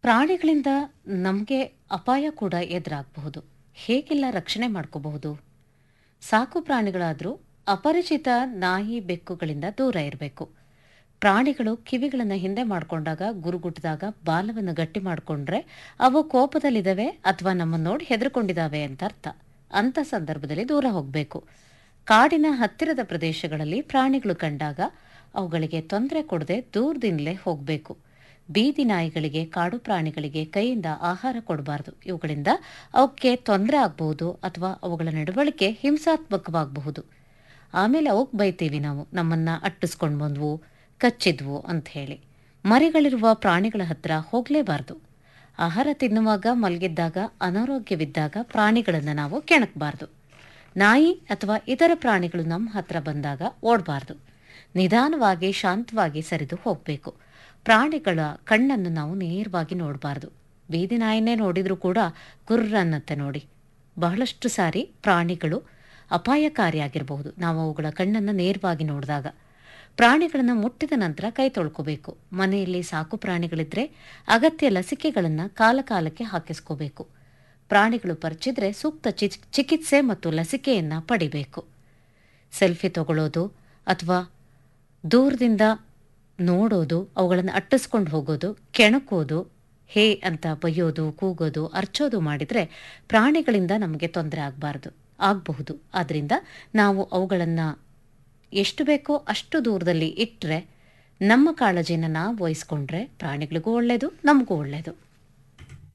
ಪ್ರಾಣಿಗಳಿಂದ ನಮಗೆ ಅಪಾಯ ಕೂಡ ಎದುರಾಗಬಹುದು ಹೇಗೆಲ್ಲ ರಕ್ಷಣೆ ಮಾಡ್ಕೋಬಹುದು ಸಾಕು ಪ್ರಾಣಿಗಳಾದರೂ ಅಪರಿಚಿತ ನಾಯಿ ಬೆಕ್ಕುಗಳಿಂದ ದೂರ ಇರಬೇಕು ಪ್ರಾಣಿಗಳು ಕಿವಿಗಳನ್ನು ಹಿಂದೆ ಮಾಡಿಕೊಂಡಾಗ ಗುರುಗುಟ್ಟಿದಾಗ ಬಾಲವನ್ನು ಗಟ್ಟಿ ಮಾಡಿಕೊಂಡ್ರೆ ಅವು ಕೋಪದಲ್ಲಿದ್ದಾವೆ ಅಥವಾ ನಮ್ಮನ್ನು ನೋಡಿ ಹೆದರ್ಕೊಂಡಿದ್ದಾವೆ ಅಂತ ಅರ್ಥ ಅಂಥ ಸಂದರ್ಭದಲ್ಲಿ ದೂರ ಹೋಗಬೇಕು ಕಾಡಿನ ಹತ್ತಿರದ ಪ್ರದೇಶಗಳಲ್ಲಿ ಪ್ರಾಣಿಗಳು ಕಂಡಾಗ ಅವುಗಳಿಗೆ ತೊಂದರೆ ಕೊಡದೆ ದೂರದಿಂದಲೇ ಹೋಗಬೇಕು ಬೀದಿ ನಾಯಿಗಳಿಗೆ ಕಾಡು ಪ್ರಾಣಿಗಳಿಗೆ ಕೈಯಿಂದ ಆಹಾರ ಕೊಡಬಾರ್ದು ಇವುಗಳಿಂದ ಅವಕ್ಕೆ ತೊಂದರೆ ಆಗಬಹುದು ಅಥವಾ ಅವುಗಳ ನಡವಳಿಕೆ ಹಿಂಸಾತ್ಮಕವಾಗಬಹುದು ಆಮೇಲೆ ಅವಕ್ಕೆ ಬೈತೀವಿ ನಾವು ನಮ್ಮನ್ನ ಅಟ್ಟಿಸ್ಕೊಂಡು ಬಂದ್ವು ಕಚ್ಚಿದ್ವು ಅಂತ ಹೇಳಿ ಮರಿಗಳಿರುವ ಪ್ರಾಣಿಗಳ ಹತ್ರ ಹೋಗಲೇಬಾರ್ದು ಆಹಾರ ತಿನ್ನುವಾಗ ಮಲಗಿದ್ದಾಗ ಅನಾರೋಗ್ಯವಿದ್ದಾಗ ಪ್ರಾಣಿಗಳನ್ನು ನಾವು ಕೆಣಕಬಾರ್ದು ನಾಯಿ ಅಥವಾ ಇತರ ಪ್ರಾಣಿಗಳು ನಮ್ಮ ಹತ್ರ ಬಂದಾಗ ಓಡಬಾರ್ದು ನಿಧಾನವಾಗಿ ಶಾಂತವಾಗಿ ಸರಿದು ಹೋಗಬೇಕು ಪ್ರಾಣಿಗಳ ಕಣ್ಣನ್ನು ನಾವು ನೇರವಾಗಿ ನೋಡಬಾರ್ದು ಬೀದಿ ನಾಯಿನೇ ನೋಡಿದ್ರೂ ಕೂಡ ಗುರ್ರ ಅನ್ನತ್ತೆ ನೋಡಿ ಬಹಳಷ್ಟು ಸಾರಿ ಪ್ರಾಣಿಗಳು ಅಪಾಯಕಾರಿಯಾಗಿರಬಹುದು ನಾವು ಅವುಗಳ ಕಣ್ಣನ್ನು ನೇರವಾಗಿ ನೋಡಿದಾಗ ಪ್ರಾಣಿಗಳನ್ನು ಮುಟ್ಟಿದ ನಂತರ ಕೈ ತೊಳ್ಕೋಬೇಕು ಮನೆಯಲ್ಲಿ ಸಾಕು ಪ್ರಾಣಿಗಳಿದ್ರೆ ಅಗತ್ಯ ಲಸಿಕೆಗಳನ್ನು ಕಾಲಕಾಲಕ್ಕೆ ಹಾಕಿಸ್ಕೋಬೇಕು ಪ್ರಾಣಿಗಳು ಪರಿಚಿದ್ರೆ ಸೂಕ್ತ ಚಿ- ಚಿಕಿತ್ಸೆ ಮತ್ತು ಲಸಿಕೆಯನ್ನು ಪಡಿಬೇಕು ಸೆಲ್ಫಿ ತಗೊಳ್ಳೋದು ಅಥವಾ ದೂರದಿಂದ ನೋಡೋದು ಅವುಗಳನ್ನು ಅಟ್ಟಿಸ್ಕೊಂಡು ಹೋಗೋದು ಕೆಣಕೋದು ಹೇ ಅಂತ ಬೈಯೋದು ಕೂಗೋದು ಅರ್ಚೋದು ಮಾಡಿದರೆ ಪ್ರಾಣಿಗಳಿಂದ ನಮಗೆ ತೊಂದರೆ ಆಗಬಾರ್ದು ಆಗಬಹುದು ಆದ್ದರಿಂದ ನಾವು ಅವುಗಳನ್ನು ಎಷ್ಟು ಬೇಕೋ ಅಷ್ಟು ದೂರದಲ್ಲಿ ಇಟ್ಟರೆ ನಮ್ಮ ಕಾಳಜಿನ ನಾವು ವಹಿಸ್ಕೊಂಡ್ರೆ ಪ್ರಾಣಿಗಳಿಗೂ ಒಳ್ಳೆಯದು ನಮಗೂ ಒಳ್ಳೆಯದು